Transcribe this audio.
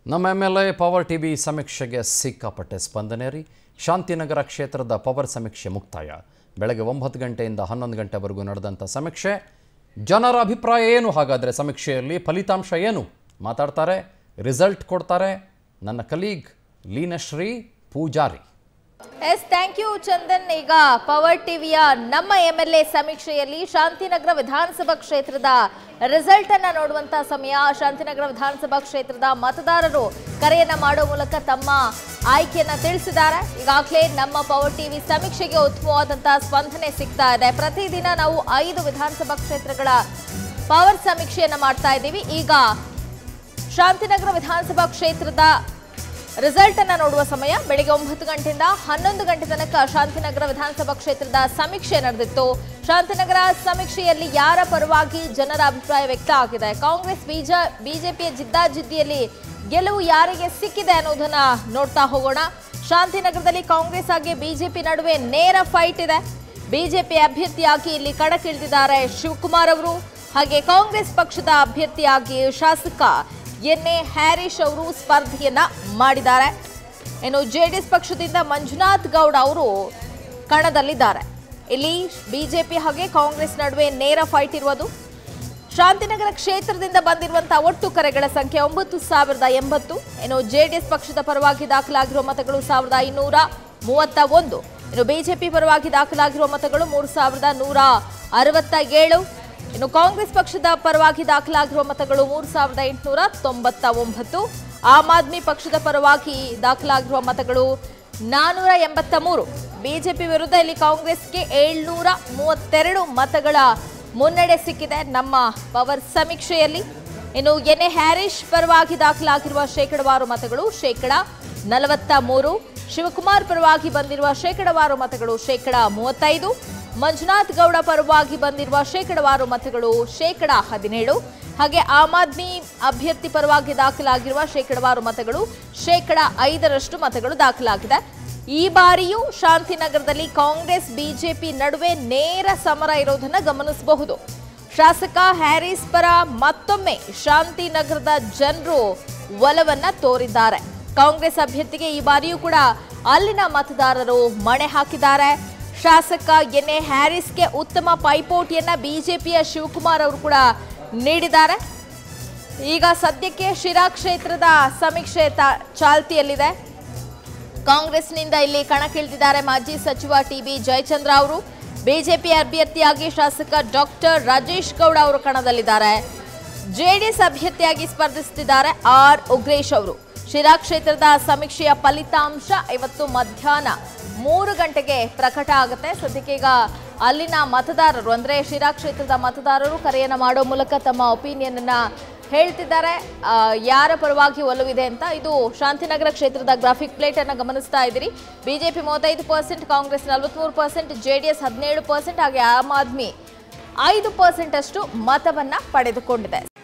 ನಮ್ಮ M L A power TV ಸಮೀಕ್ಷೆಗೆ ಸಿಕ್ಕಾಪಟ್ಟೆ ಸ್ಪಂದನೆ ರೀ ಶಾಂತಿನಗರ ಕ್ಷೇತ್ರದ ಪವರ್ ಸಮೀಕ್ಷೆ ಮುಕ್ತಾಯ ಬೆಳಗ್ಗೆ ಒಂಬತ್ತು ಗಂಟೆಯಿಂದ ಹನ್ನೊಂದು ಗಂಟೆವರೆಗೂ ನಡೆದಂಥ ಸಮೀಕ್ಷೆ ಜನರ ಅಭಿಪ್ರಾಯ ಏನು ಹಾಗಾದರೆ ಸಮೀಕ್ಷೆಯಲ್ಲಿ ಫಲಿತಾಂಶ ಏನು ಮಾತಾಡ್ತಾರೆ ರಿಸಲ್ಟ್ ಕೊಡ್ತಾರೆ ನನ್ನ colleague Leenashree Poojari yes thank you Chandan ಈಗ ಪವರ್ ಟಿವಿಯ ನಮ್ಮ ಎಂ ಎಲ್ ಎ ಸಮೀಕ್ಷೆಯಲ್ಲಿ ಶಾಂತಿನಗರ ವಿಧಾನಸಭಾ ಕ್ಷೇತ್ರದ ರಿಸಲ್ಟ್ ಅನ್ನ ನೋಡುವಂತ ಸಮಯ ಶಾಂತಿನಗರ ವಿಧಾನಸಭಾ ಕ್ಷೇತ್ರದ ಮತದಾರರು ಕರೆಯನ್ನ ಮಾಡೋ ಮೂಲಕ ತಮ್ಮ ಆಯ್ಕೆಯನ್ನ ತಿಳಿಸಿದ್ದಾರೆ ಈಗಾಗಲೇ ನಮ್ಮ ಪವರ್ ಟಿವಿ ಸಮೀಕ್ಷೆಗೆ ಉತ್ತಮವಾದಂತಹ ಸ್ಪಂದನೆ ಸಿಗ್ತಾ ಇದೆ ಪ್ರತಿದಿನ ನಾವು ಐದು ವಿಧಾನಸಭಾ ಕ್ಷೇತ್ರಗಳ ಪವರ್ ಸಮೀಕ್ಷೆಯನ್ನ ಮಾಡ್ತಾ ಇದ್ದೀವಿ ಈಗ ಶಾಂತಿನಗರ ವಿಧಾನಸಭಾ ಕ್ಷೇತ್ರದ ರಿಸಲ್ಟ್ ಅನ್ನ ನೋಡುವ ಸಮಯ ಬೆಳಿಗ್ಗೆ ಒಂಬತ್ತು ಗಂಟೆಯಿಂದ ಹನ್ನೊಂದು ಗಂಟೆ ತನಕ ಶಾಂತಿನಗರ ವಿಧಾನಸಭಾ ಕ್ಷೇತ್ರದ ಸಮೀಕ್ಷೆ ನಡೆದಿತ್ತು ಶಾಂತಿನಗರ ಸಮೀಕ್ಷೆಯಲ್ಲಿ ಯಾರ ಪರವಾಗಿ ಜನರ ಅಭಿಪ್ರಾಯ ವ್ಯಕ್ತ ಆಗಿದೆ ಕಾಂಗ್ರೆಸ್ ಬೀಜ ಬಿಜೆಪಿಯ ಜಿದ್ದಾಜಿದ್ದಿಯಲ್ಲಿ ಗೆಲುವು ಯಾರಿಗೆ ಸಿಕ್ಕಿದೆ ಅನ್ನೋದನ್ನ ನೋಡ್ತಾ ಹೋಗೋಣ ಶಾಂತಿನಗರದಲ್ಲಿ ಕಾಂಗ್ರೆಸ್ ಹಾಗೆ ಬಿಜೆಪಿ ನಡುವೆ ನೇರ ಫೈಟ್ ಇದೆ ಬಿಜೆಪಿ ಅಭ್ಯರ್ಥಿಯಾಗಿ ಇಲ್ಲಿ ಕಣಕ್ಕಿಳಿದಿದ್ದಾರೆ ಶಿವಕುಮಾರ್ ಅವರು ಹಾಗೆ ಕಾಂಗ್ರೆಸ್ ಪಕ್ಷದ ಅಭ್ಯರ್ಥಿಯಾಗಿ ಶಾಸಕ ಎನ್ ಎ ಹ್ಯಾರಿಶ್ ಅವರು ಸ್ಪರ್ಧೆಯನ್ನ ಮಾಡಿದ್ದಾರೆ ಇನ್ನು ಜೆಡಿಎಸ್ ಪಕ್ಷದಿಂದ ಮಂಜುನಾಥ್ ಗೌಡ ಅವರು ಕಣದಲ್ಲಿದ್ದಾರೆ ಇಲ್ಲಿ ಬಿಜೆಪಿ ಹಾಗೆ ಕಾಂಗ್ರೆಸ್ ನಡುವೆ ನೇರ ಫೈಟ್ ಇರುವುದು ಶಾಂತಿನಗರ ಕ್ಷೇತ್ರದಿಂದ ಬಂದಿರುವಂತಹ ಒಟ್ಟು ಕರೆಗಳ ಸಂಖ್ಯೆ ಒಂಬತ್ತು ಸಾವಿರದ ಎಂಬತ್ತು ಇನ್ನು ಜೆಡಿಎಸ್ ಪಕ್ಷದ ಪರವಾಗಿ ದಾಖಲಾಗಿರುವ ಮತಗಳು ಸಾವಿರದ ಐನೂರ ಮೂವತ್ತ ಒಂದು ಇನ್ನು ಬಿಜೆಪಿ ಪರವಾಗಿ ದಾಖಲಾಗಿರುವ ಮತಗಳು ಮೂರು ಸಾವಿರದ ನೂರ ಅರವತ್ತ ಏಳು ಇನ್ನು ಕಾಂಗ್ರೆಸ್ ಪಕ್ಷದ ಪರವಾಗಿ ದಾಖಲಾಗಿರುವ ಮತಗಳು ಮೂರು ಸಾವಿರದ ಎಂಟುನೂರ ತೊಂಬತ್ತ ಒಂಬತ್ತು ಆಮ್ ಆದ್ಮಿ ಪಕ್ಷದ ಪರವಾಗಿ ದಾಖಲಾಗಿರುವ ಮತಗಳು ನಾನೂರ ಎಂಬತ್ತ ಮೂರು ಬಿಜೆಪಿ ವಿರುದ್ಧ ಇಲ್ಲಿ ಕಾಂಗ್ರೆಸ್ಗೆ ಏಳ್ನೂರ ಮೂವತ್ತೆರಡು ಮತಗಳ ಮುನ್ನಡೆ ಸಿಕ್ಕಿದೆ ನಮ್ಮ ಪವರ್ ಸಮೀಕ್ಷೆಯಲ್ಲಿ ಇನ್ನು ಎನ್ ಎ ಹ್ಯಾರಿಶ್ ಪರವಾಗಿ ದಾಖಲಾಗಿರುವ ಶೇಕಡವಾರು ಮತಗಳು ಶೇಕಡ ನಲವತ್ತ ಮೂರು ಶಿವಕುಮಾರ್ ಪರವಾಗಿ ಬಂದಿರುವ ಶೇಕಡವಾರು ಮತಗಳು ಶೇಕಡ ಮೂವತ್ತೈದು ಮಂಜುನಾಥ್ ಗೌಡ ಪರವಾಗಿ ಬಂದಿರುವ ಶೇಕಡವಾರು ಮತಗಳು ಶೇಕಡ ಹದಿನೇಳು ಹಾಗೆ ಆಮ್ ಆದ್ಮಿ ಅಭ್ಯರ್ಥಿ ಪರವಾಗಿ ದಾಖಲಾಗಿರುವ ಶೇಕಡವಾರು ಮತಗಳು ಶೇಕಡ ಐದರಷ್ಟು ಮತಗಳು ದಾಖಲಾಗಿದೆ ಈ ಬಾರಿಯೂ ಶಾಂತಿನಗರದಲ್ಲಿ ಕಾಂಗ್ರೆಸ್ ಬಿಜೆಪಿ ನಡುವೆ ನೇರ ಸಮರ ಇರೋದನ್ನ ಗಮನಿಸಬಹುದು ಶಾಸಕ ಹ್ಯಾರಿಸ್ ಪರ ಮತ್ತೊಮ್ಮೆ ಶಾಂತಿನಗರದ ಜನರು ಒಲವನ್ನ ತೋರಿದ್ದಾರೆ ಕಾಂಗ್ರೆಸ್ ಅಭ್ಯರ್ಥಿಗೆ ಈ ಬಾರಿಯೂ ಕೂಡ ಅಲ್ಲಿನ ಮತದಾರರು ಮಣೆ ಹಾಕಿದ್ದಾರೆ ಶಾಸಕ ಎನ್ ಎ ಹ್ಯಾರಿಸ್ಗೆ ಉತ್ತಮ ಪೈಪೋಟಿಯನ್ನ ಬಿಜೆಪಿಯ ಶಿವಕುಮಾರ್ ಅವರು ಕೂಡ ನೀಡಿದ್ದಾರೆ ಈಗ ಸದ್ಯಕ್ಕೆ ಶಿರಾ ಕ್ಷೇತ್ರದ ಸಮೀಕ್ಷೆ ತಾ- ಚಾಲ್ತಿಯಲ್ಲಿದೆ ಕಾಂಗ್ರೆಸ್ನಿಂದ ಇಲ್ಲಿ ಕಣಕ್ಕಿಳಿದಿದ್ದಾರೆ ಮಾಜಿ ಸಚಿವ ಟಿ ಬಿ ಜಯಚಂದ್ರ ಅವರು ಬಿಜೆಪಿ ಅಭ್ಯರ್ಥಿಯಾಗಿ ಶಾಸಕ ಡಾಕ್ಟರ್ ರಾಜೇಶ್ ಗೌಡ ಅವರು ಕಣದಲ್ಲಿದ್ದಾರೆ ಜೆಡಿಎಸ್ ಅಭ್ಯರ್ಥಿಯಾಗಿ ಸ್ಪರ್ಧಿಸುತ್ತಿದ್ದಾರೆ ಆರ್ ಉಗ್ರೇಶ್ ಅವರು ಶಿರಾ ಕ್ಷೇತ್ರದ ಸಮೀಕ್ಷೆಯ ಫಲಿತಾಂಶ ಇವತ್ತು ಮಧ್ಯಾಹ್ನ ಮೂರು ಗಂಟೆಗೆ ಪ್ರಕಟ ಆಗುತ್ತೆ ಸದ್ಯಕ್ಕೆ ಈಗ ಅಲ್ಲಿನ ಮತದಾರರು ಅಂದ್ರೆ ಶಿರಾ ಕ್ಷೇತ್ರದ ಮತದಾರರು ಕರೆಯನ್ನ ಮಾಡೋ ಮೂಲಕ ತಮ್ಮ ಒಪಿನಿಯನ್ ಅನ್ನ ಹೇಳ್ತಿದ್ದಾರೆ ಆ, ಯಾರ ಪರವಾಗಿ ಒಲವಿದೆ ಅಂತ ಇದು ಶಾಂತಿನಗರ ಕ್ಷೇತ್ರದ ಗ್ರಾಫಿಕ್ ಪ್ಲೇಟ್ ಅನ್ನ ಗಮನಿಸ್ತಾ ಇದ್ದೀರಿ ಬಿಜೆಪಿ ಮೂವತ್ತೈದು ಪರ್ಸೆಂಟ್ ಕಾಂಗ್ರೆಸ್ ನಲವತ್ಮೂರು ಪರ್ಸೆಂಟ್ ಜೆಡಿಎಸ್ ಹದಿನೇಳು ಪರ್ಸೆಂಟ್ ಹಾಗೆ ಆಮ್ ಆದ್ಮಿ ಐದು ಪರ್ಸೆಂಟ್ ಅಷ್ಟು ಮತವನ್ನ ಪಡೆದುಕೊಂಡಿದೆ